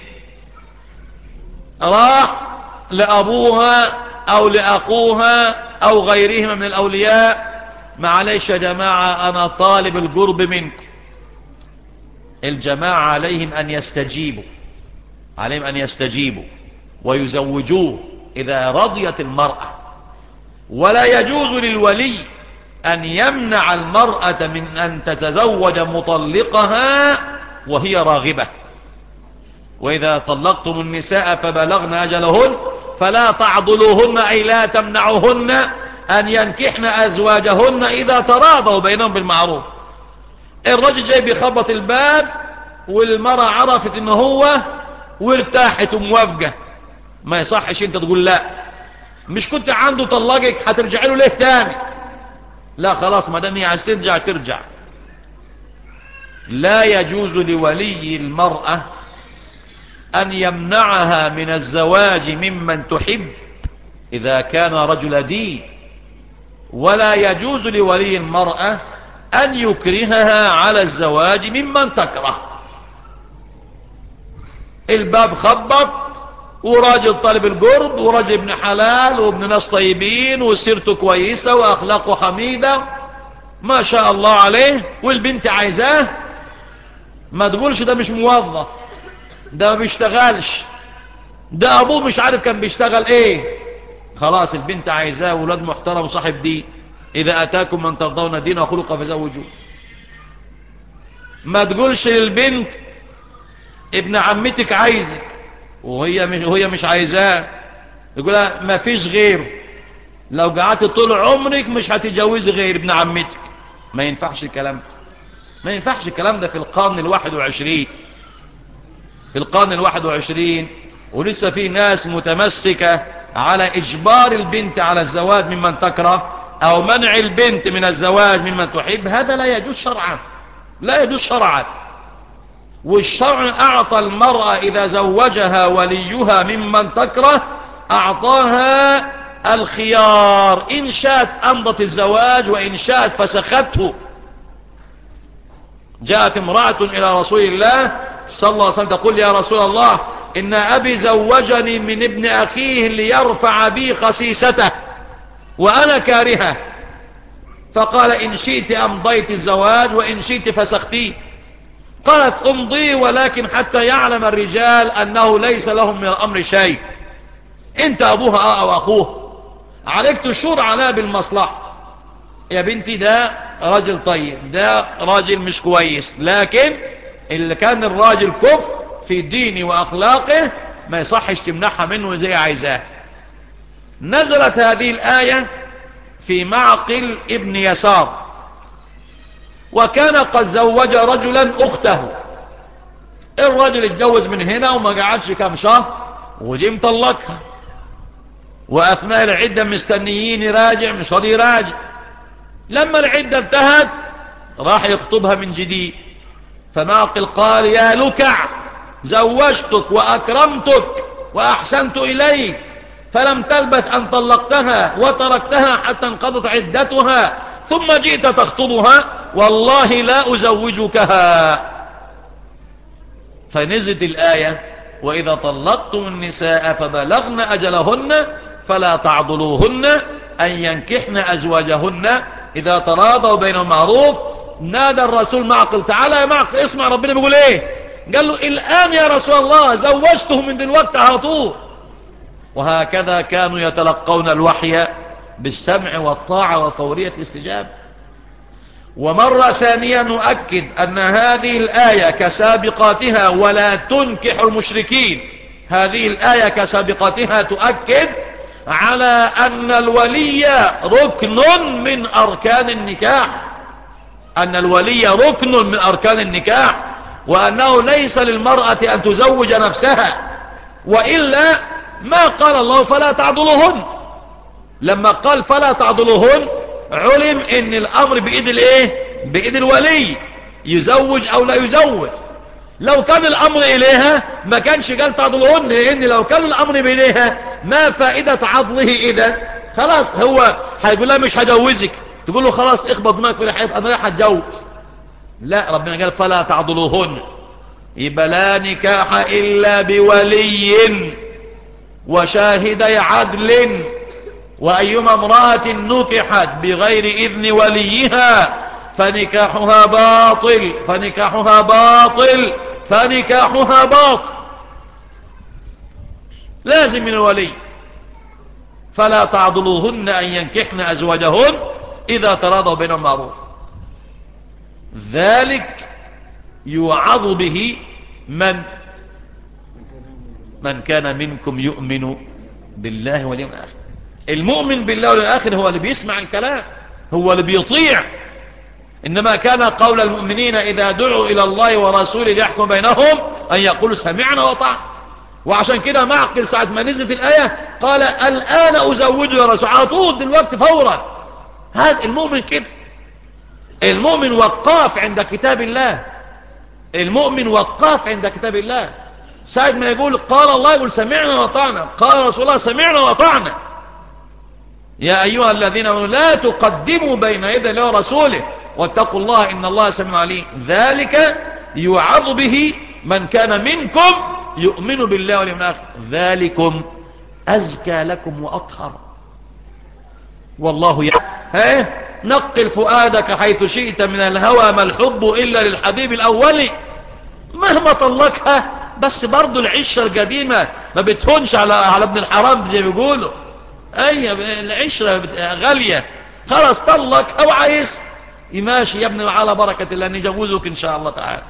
راح لأبوها أو لأخوها أو غيرهما من الأولياء معلش يا جماعة أنا طالب القرب منكم الجماعة عليهم أن يستجيبوا عليهم أن يستجيبوا ويزوجوه إذا رضيت المرأة ولا يجوز للولي أن يمنع المرأة من أن تتزوج مطلقها وهي راغبة وإذا طلقتم النساء فبلغن أجلهن فلا تعضلوهن أي لا تمنعوهن أن ينكحن أزواجهن إذا تراضوا بينهم بالمعروف الرجل جاي بيخبط الباب والمرأة عرفت إنه هو وارتاحت وموافقة ما يصحش انت تقول لا مش كنت عنده طلقك هترجع له ليه تاني لا خلاص ما دام هي عايز ترجع ترجع لا يجوز لولي المرأة أن يمنعها من الزواج ممن تحب إذا كان رجل دين ولا يجوز لولي المرأة أن يكرهها على الزواج ممن تكره الباب خبط وراجل طالب القرب وراجل ابن حلال وابن ناس طيبين وسيرته كويسة وأخلاقه حميدة ما شاء الله عليه والبنت عايزاه ما تقولش ده مش موظف ده ما بيشتغلش ده أبوه مش عارف كان بيشتغل ايه خلاص البنت عايزاه ولاد محترم وصاحب دين إذا أتاكم من ترضون دين وخلق فزوجوه ما تقولش للبنت ابن عمتك عايزك وهي مش, وهي مش عايزاه يقولها ما فيش غيره لو قعدت طول عمرك مش هتجوزي غير ابن عمتك ما ينفعش الكلام ده ما ينفعش الكلام ده في القرن الواحد وعشرين في القرن الواحد وعشرين ولسه في ناس متمسكة على إجبار البنت على الزواج ممن تكره أو منع البنت من الزواج ممن تحب هذا لا يجوز شرعا لا يجوز شرعا والشرع أعطى المرأة إذا زوجها وليها ممن تكره أعطاها الخيار إن شاءت أمضت الزواج وإن شاءت فسخته جاءت امرأة إلى رسول الله صلى الله عليه وسلم تقول يا رسول الله إن أبي زوجني من ابن أخيه ليرفع بي خسيسته وأنا كارهة فقال إن شئت أمضيت الزواج وإن شئت فسختيه قالت امضي ولكن حتى يعلم الرجال أنه ليس لهم من الأمر شيء انت أبوها أو أخوه عليك تشور عليها بالمصلحة يا بنتي ده راجل طيب ده راجل مش كويس لكن اللي كان الراجل كف في دينه وأخلاقه ما يصحش تمنحها منه زي عايزاه نزلت هذه الآية في معقل ابن يسار وكان قد زوج رجلا أخته الرجل اتجوز من هنا وما قعدش كام شهر ودي مطلقها وأثناء العدة مستنيين يراجع مش راضي يراجع لما العدة انتهت راح يخطبها من جديد فمعقل قال يا لكع زوجتك وأكرمتك وأحسنت إليك فلم تلبث أن طلقتها وتركتها حتى انقضت عدتها ثم جئت تخطبها والله لا أزوجكها فنزلت الآية وإذا طلقتم النساء فبلغن أجلهن فلا تعضلوهن أن ينكحن أزواجهن إذا تراضوا بين المعروف نادى الرسول معقل تعالى يا معقل اسمع ربنا بيقول ايه قال له الآن يا رسول الله زوجته من دلوقتي على طول وهكذا كانوا يتلقون الوحي بالسمع والطاعة وفورية الاستجابة ومرة ثانية نؤكد أن هذه الآية كسابقاتها ولا تنكح المشركين هذه الآية كسابقاتها تؤكد على أن الولي ركن من أركان النكاح أن الولي ركن من أركان النكاح وأنه ليس للمرأة أن تزوج نفسها وإلا ما قال الله فلا تعضلهن لما قال فلا تعضلهن علم ان الامر بايد الايه بايد الولي يزوج او لا يزوج لو كان الامر اليها ما كانش قال تعضلهن لان لو كان الامر بإليها ما فائدة عضله اذا خلاص هو هيقول لها مش هجوزك تقول له خلاص اخبط دماغك في الحيط انا رايح اتجوز لا ربنا قال فلا تعضلوهن يبقى لا نكاح الا بولي وشاهدي عدل وايما امرأة نكحت بغير اذن وليها فنكاحها باطل فنكاحها باطل فنكاحها باطل لازم من الولي فلا تعضلوهن أن ينكحن أزواجهن إذا تراضوا بينهم معروف ذلك يوعظ به من من كان منكم يؤمن بالله واليوم الآخر المؤمن بالله واليوم الآخر هو اللي بيسمع الكلام هو اللي بيطيع إنما كان قول المؤمنين إذا دعوا إلى الله ورسوله ليحكم بينهم أن يقولوا سمعنا وطعنا وعشان كده معقل ساعة ما نزلت الآية قال الآن أزوجه يا رسول على طول دلوقتي فورا هذا المؤمن كده المؤمن وقاف عند كتاب الله المؤمن وقاف عند كتاب الله ساعة ما يقول قال الله يقول سمعنا وطعنا قال رسول الله سمعنا وطعنا يا أيها الذين امنوا لا تقدموا بين يدي الله ورسوله واتقوا الله إن الله سميع عليم ذلك يوعظ به من كان منكم يؤمن بالله واليوم الآخر ذلكم أزكى لكم وأطهر والله يعلم نقل فؤادك حيث شئت من الهوى ما الحب إلا للحبيب الأول مهما طلقها بس برضو العشرة القديمة ما بتهونش على على ابن الحرام زي ما بيقولوا أي العشرة غالية خلاص طلق أو عايز ماشي يا ابني على بركة الله نجوزك إن شاء الله تعالى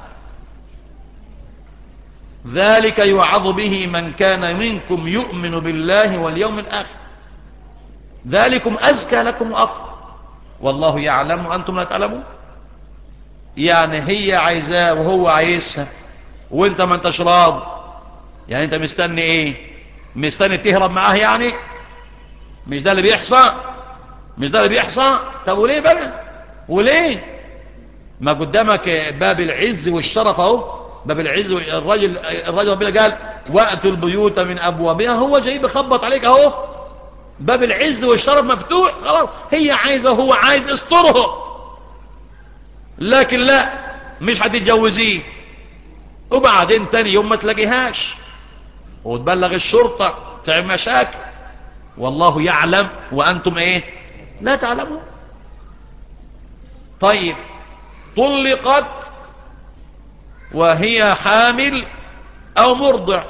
ذلك يوعظ به من كان منكم يؤمن بالله واليوم الآخر ذلكم أزكى لكم وأقوى والله يعلم وأنتم لا تعلمون يعني هي عايزاه وهو عايزها وانت ما انتش راض يعني انت مستني ايه مستني تهرب معاه يعني مش ده اللي بيحصى مش ده اللي بيحصى طب وليه بقى وليه ما قدامك باب العز والشرف اهو باب العز الراجل الراجل ربنا قال واتوا البيوت من ابوابها هو جاي بخبط عليك اهو باب العز والشرف مفتوح خلاص هي عايزه هو عايز استره لكن لا مش هتتجوزيه وبعدين تاني يوم ما تلاقيهاش وتبلغ الشرطة تعمل مشاكل والله يعلم وأنتم ايه لا تعلمون طيب طلقت وهي حامل او مرضع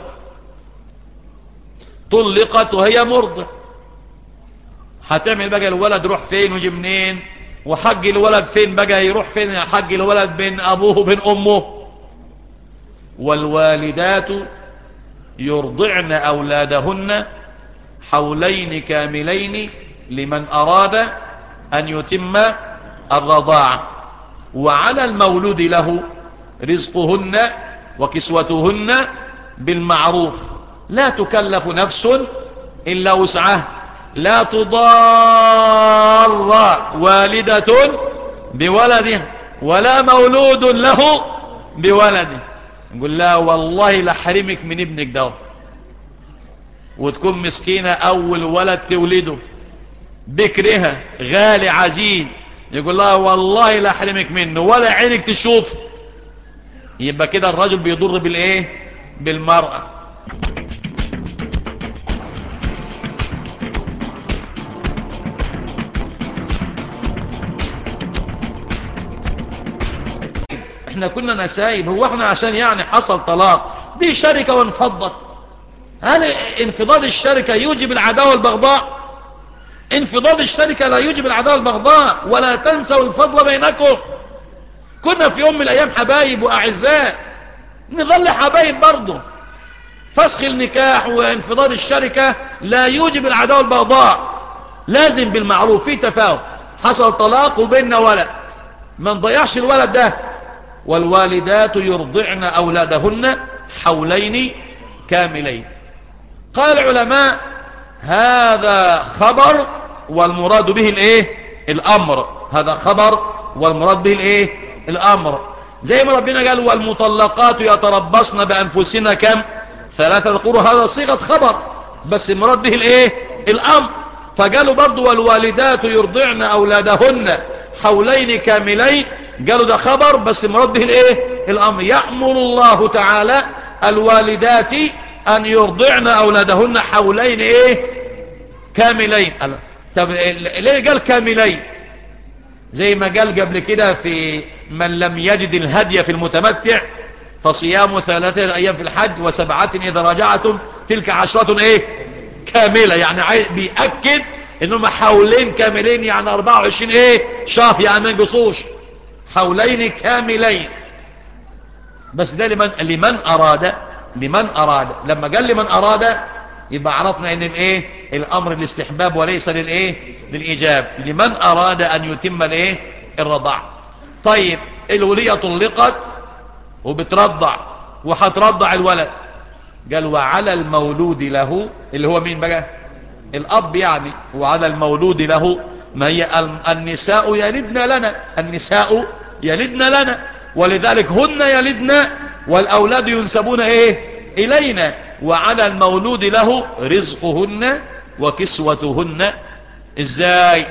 طلقت وهي مرضع هتعمل بقى الولد يروح فين ويجي منين وحق الولد فين بقى يروح فين حق الولد بين ابوه وبين امه والوالدات يرضعن اولادهن حولين كاملين لمن اراد ان يتم الرضاعة وعلى المولود له رزقهن وكسوتهن بالمعروف لا تكلف نفس إلا وسعه لا تضار والدة بولده ولا مولود له بولده نقول لا والله لحرمك من ابنك ده وتكون مسكينة أول ولد تولده بكرها غالي عزيز يقول لها والله لا احرمك منه ولا عينك تشوف يبقى كده الرجل بيضر بالايه بالمرأة احنا كنا نسايب هو احنا عشان يعني حصل طلاق دي شركة وانفضت هل انفضاد الشركة يوجب العداوة والبغضاء انفضاد الشركة لا يوجب العداوة والبغضاء ولا تنسوا الفضل بينكم كنا في يوم من الايام حبايب واعزاء نظل حبايب برضه فسخ النكاح وانفضاد الشركة لا يوجب العداوة والبغضاء لازم بالمعروف في تفاهم حصل طلاق وبيننا ولد ما نضيعش الولد ده والوالدات يرضعن أولادهن حولين كاملين قال العلماء هذا خبر والمراد به الايه الامر هذا خبر والمراد به الايه الامر زي ما ربنا قال والمطلقات يتربصن بانفسنا كم ثلاثة قروا هذا صيغة خبر بس المراد به الايه الامر فقالوا برضو والوالدات يرضعن اولادهن حولين كاملين قالوا ده خبر بس المراد به الايه الامر يأمر الله تعالى الوالدات ان يرضعن اولادهن حولين ايه كاملين طب ليه قال كاملين زي ما قال قبل كده في من لم يجد الهدي في المتمتع فصيام ثلاثة ايام في الحج وسبعة اذا رجعتم تلك عشرة ايه كاملة يعني بيأكد انهم حولين كاملين يعني 24 ايه شهر يعني ما ينقصوش حولين كاملين بس ده لمن لمن اراد لمن اراد لما قال لمن اراد يبقى عرفنا ان الايه الامر الاستحباب وليس للايه للايجاب لمن اراد ان يتم الايه الرضاع طيب الولية طلقت وبترضع وهترضع الولد قال وعلى المولود له اللي هو مين بقى الاب يعني وعلى المولود له ما هي النساء يلدن لنا النساء يلدن لنا ولذلك هن يلدن والاولاد ينسبون ايه الينا وعلى المولود له رزقهن وكسوتهن ازاي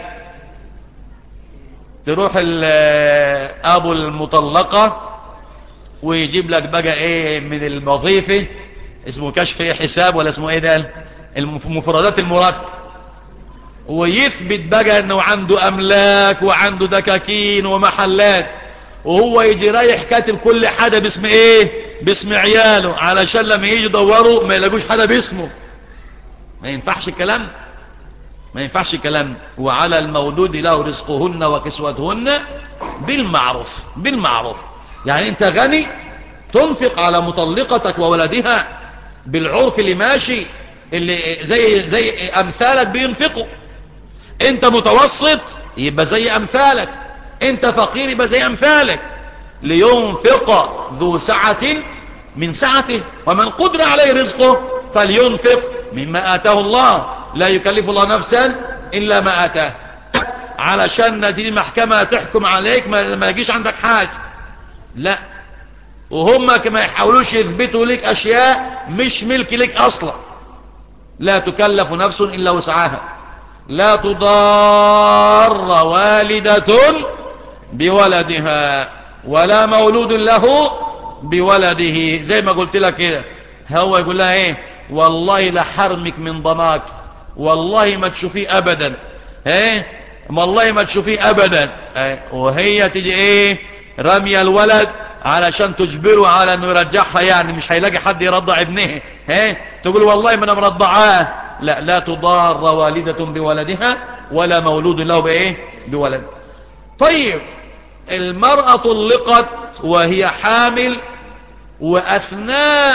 تروح ابو المطلقة ويجيب لك بقى ايه من الوظيفة اسمه كشف ايه حساب ولا اسمه ايه ده مفردات المرتب ويثبت بقى انه عنده املاك وعنده دكاكين ومحلات وهو يجي رايح كاتب كل حاجة باسم ايه باسم عياله علشان لما يجي يدوروا ما يلاقوش حاجة باسمه ما ينفعش الكلام ما ينفعش الكلام وعلى المولود له رزقهن وكسوتهن بالمعروف بالمعروف يعني انت غني تنفق على مطلقتك وولدها بالعرف اللي ماشي اللي زي زي امثالك بينفقوا انت متوسط يبقى زي امثالك انت فقير يبقى زي امثالك لينفق ذو سعة من سعته ومن قدر عليه رزقه فلينفق مما آتاه الله لا يكلف الله نفسا إلا ما آتاه علشان نتيجة المحكمة تحكم عليك ما, ما يجيش عندك حاجة لا وهم كما يحاولوش يثبتوا لك أشياء مش ملك لك أصلا لا تكلف نفس إلا وسعها لا تضار والدة بولدها ولا مولود له بولده زي ما قلت لك كده هو يقول لها ايه والله لحرمك من ضناك والله ما تشوفيه ابدا ايه والله ما تشوفيه ابدا ايه وهي تيجي ايه رمي الولد علشان تجبره على انه يرجعها يعني مش هيلاقي حد يرضع ابنه ايه تقول والله ما انا مرضعاه لا لا تضار والدة بولدها ولا مولود له بايه بولد طيب المرأة طلقت وهي حامل وأثناء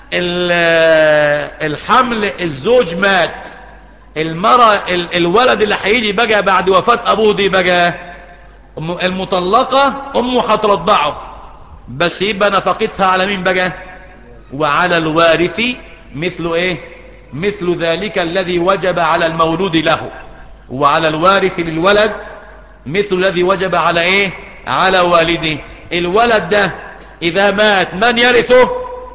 الحمل الزوج مات المرأة الولد اللي هيجي بقى بعد وفاة أبوه دي بقى المطلقة أمه هترضعه بس يبقى نفقتها على مين بقى وعلى الوارث مثل ايه مثل ذلك الذي وجب على المولود له وعلى الوارث للولد مثل الذي وجب على ايه على والده الولد ده اذا مات من يرثه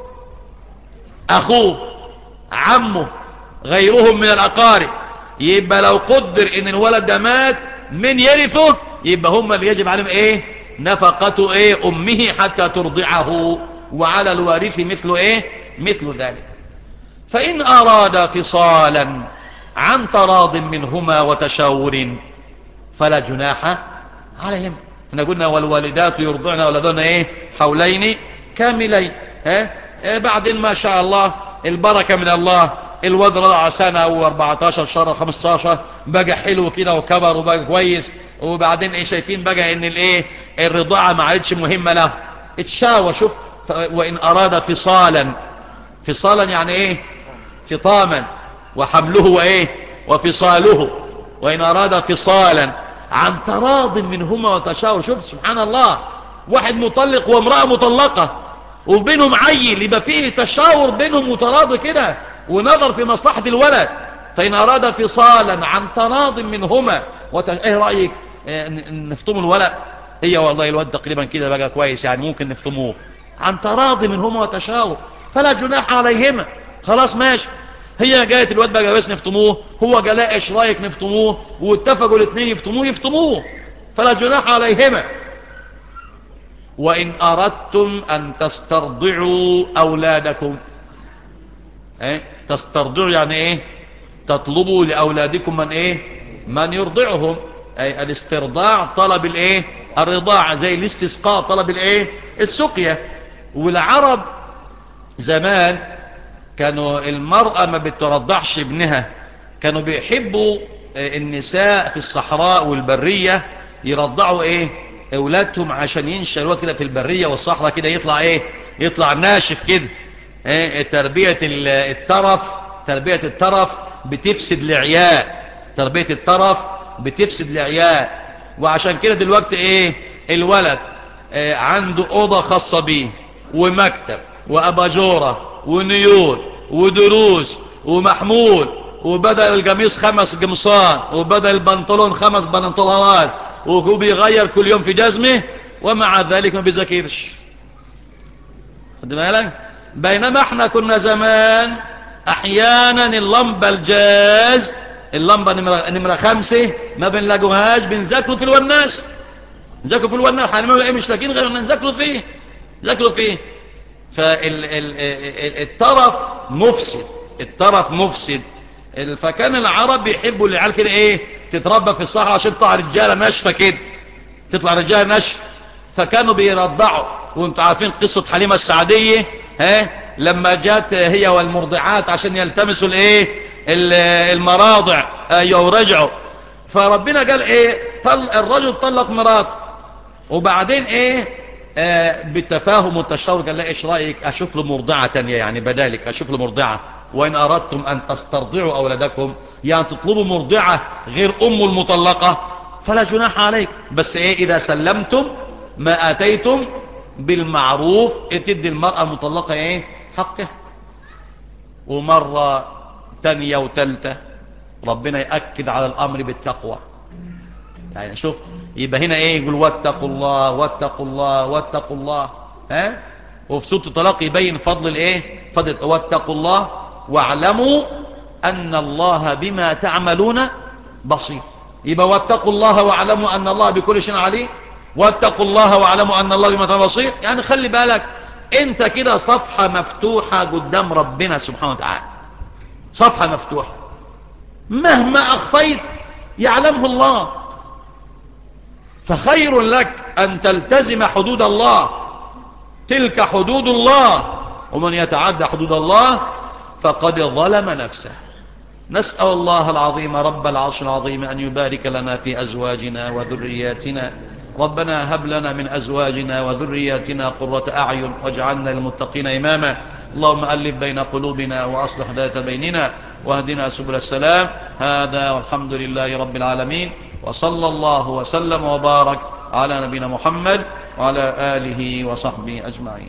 اخوه عمه غيرهم من الاقارب يبقى لو قدر ان الولد ده مات من يرثه يبقى هم اللي يجب عليهم ايه نفقة ايه امه حتى ترضعه وعلى الوارث مثل ايه مثل ذلك فان اراد فصالا عن تراض منهما وتشاور فلا جناح عليهم احنا قلنا والوالدات يرضعن اولادهن ايه حولين كاملين ها إيه بعدين ما شاء الله البركة من الله الواد رضع سنة او 14 شهر 15 بقى حلو كده وكبر وبقى كويس وبعدين ايه شايفين بقى ان الايه الرضاعة ما عادش مهمة له اتشاوى شوف وان اراد فصالا فصالا يعني ايه فطاما وحمله وايه وفصاله وان اراد فصالا عن تراض منهما وتشاور شوف سبحان الله واحد مطلق وامرأة مطلقة وبينهم عيل يبقى فيه تشاور بينهم وتراض كده ونظر في مصلحة الولد فإن أراد فصالا عن تراض منهما وت... ايه رأيك اه نفطموا الولد هي والله الواد تقريبا كده بقى كويس يعني ممكن نفطموه عن تراضي منهما وتشاور فلا جناح عليهما خلاص ماشي هي جاية الواد بقى بس نفطموه هو قال ايش رايك نفطموه واتفقوا الاثنين يفطموه يفطموه فلا جناح عليهما وإن أردتم أن تسترضعوا أولادكم ايه تسترضعوا يعني ايه تطلبوا لأولادكم من ايه من يرضعهم اي الاسترضاع طلب الايه الرضاعة زي الاستسقاء طلب الايه السقية والعرب زمان كانوا المرأة ما بترضعش ابنها كانوا بيحبوا النساء في الصحراء والبرية يرضعوا ايه اولادهم عشان ينشأ الوقت كده في البرية والصحراء كده يطلع ايه يطلع ناشف كده ايه تربية الترف تربية الترف بتفسد العياء تربية الترف بتفسد العياء وعشان كده دلوقتي ايه الولد ايه عنده اوضة خاصة بيه ومكتب واباجورة ونيول ودروس ومحمول وبدل القميص خمس قمصان وبدل البنطلون خمس بنطلونات وبيغير كل يوم في جزمه ومع ذلك ما بيذاكرش خد بالك بينما احنا كنا زمان احيانا اللمبة الجاز اللمبة نمرة, نمرة خمسة ما بنلاقوهاش بنذاكروا في الوناس نذاكروا في الوناس هنعملوا ايه مش لاقين غير ان نذاكروا فيه نذاكروا فيه فالطرف مفسد الطرف مفسد فكان العرب بيحبوا العيال كده ايه تتربى في الصحراء عشان تطلع رجاله ناشفه كده تطلع رجاله ناشفه فكانوا بيرضعوا وانتوا عارفين قصه حليمه السعديه ها لما جات هي والمرضعات عشان يلتمسوا الايه المراضع ايوه ورجعوا فربنا قال ايه طل الرجل طلق مراته وبعدين ايه آه بالتفاهم والتشاور قال لا ايش رايك اشوف له مرضعه ثانيه يعني بدالك اشوف له مرضعه وان اردتم ان تسترضعوا اولادكم يعني تطلبوا مرضعه غير ام المطلقه فلا جناح عليك بس ايه اذا سلمتم ما اتيتم بالمعروف تدي المراه المطلقه ايه حقه ومره ثانيه وثالثه ربنا ياكد على الامر بالتقوى يعني شوف يبقى هنا ايه يقول واتقوا الله واتقوا الله واتقوا الله ها وفي سوره الطلاق يبين فضل الايه فضل واتقوا الله واعلموا ان الله بما تعملون بصير يبقى واتقوا الله واعلموا ان الله بكل شيء عليم واتقوا الله واعلموا ان الله بما تعملون بصير يعني خلي بالك انت كده صفحة مفتوحة قدام ربنا سبحانه وتعالى صفحة مفتوحة مهما اخفيت يعلمه الله فخير لك أن تلتزم حدود الله تلك حدود الله ومن يتعدى حدود الله فقد ظلم نفسه نسأل الله العظيم رب العرش العظيم أن يبارك لنا في أزواجنا وذرياتنا ربنا هب لنا من أزواجنا وذرياتنا قرة أعين واجعلنا للمتقين إماما اللهم ألف بين قلوبنا وأصلح ذات بيننا واهدنا سبل السلام هذا والحمد لله رب العالمين وصلى الله وسلم وبارك على نبينا محمد وعلى آله وصحبه أجمعين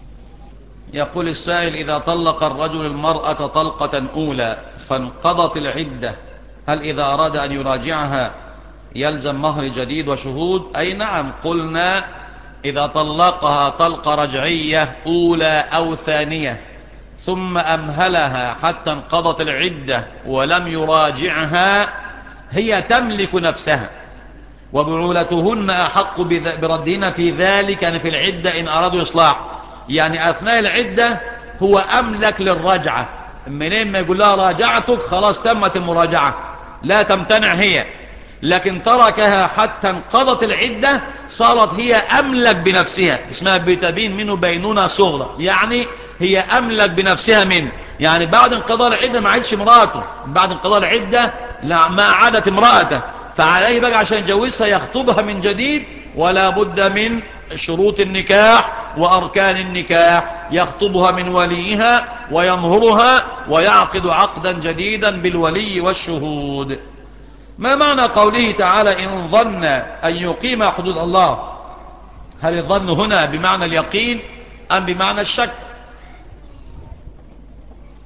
يقول السائل إذا طلق الرجل المرأة طلقة أولى فانقضت العدة هل إذا أراد أن يراجعها يلزم مهر جديد وشهود أي نعم قلنا إذا طلقها طلق رجعية أولى أو ثانية ثم أمهلها حتى انقضت العدة ولم يراجعها هي تملك نفسها وبعولتهن أحق بردهن في ذلك يعني في العدة إن أرادوا إصلاح يعني أثناء العدة هو أملك للرجعة منين ما يقول لها راجعتك خلاص تمت المراجعة لا تمتنع هي لكن تركها حتى انقضت العدة صارت هي أملك بنفسها اسمها بتبين منه بينونة صغرى يعني هي أملك بنفسها منه يعني بعد انقضاء العدة ما عادش مراته بعد انقضاء العدة لا ما عادت امرأته فعليه بقى عشان يجوزها يخطبها من جديد ولا بد من شروط النكاح وأركان النكاح يخطبها من وليها ويمهرها ويعقد عقدا جديدا بالولي والشهود ما معنى قوله تعالى إن ظن أن يقيم حدود الله هل الظن هنا بمعنى اليقين أم بمعنى الشك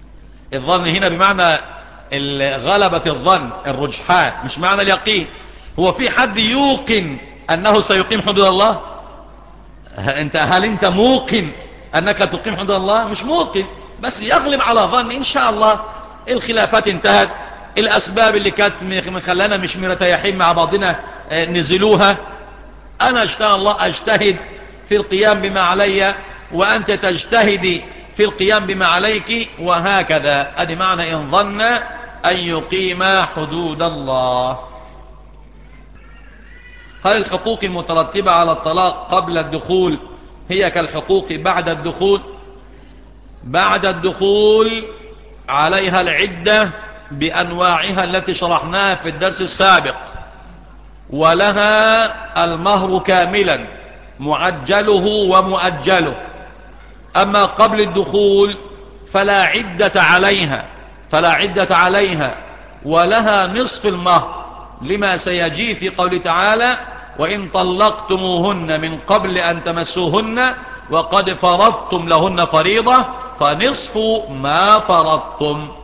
الظن هنا بمعنى غلبة الظن الرجحان مش معنى اليقين هو في حد يوقن أنه سيقيم حدود الله انت هل انت موقن أنك تقيم حدود الله مش موقن بس يغلب على ظن إن شاء الله الخلافات انتهت الأسباب اللي كانت مخلانا مش مرتيحين مع بعضنا نزلوها أنا اشتهى الله أجتهد في القيام بما علي وأنت تجتهدي في القيام بما عليك وهكذا أدي معنى إن ظن أن يقيم حدود الله هل الحقوق المترتبة على الطلاق قبل الدخول هي كالحقوق بعد الدخول بعد الدخول عليها العدة بأنواعها التي شرحناها في الدرس السابق ولها المهر كاملا معجله ومؤجله أما قبل الدخول فلا عدة عليها فلا عدة عليها ولها نصف المهر لما سيجي في قول تعالى وإن طلقتموهن من قبل أن تمسوهن وقد فرضتم لهن فريضة فنصف ما فرضتم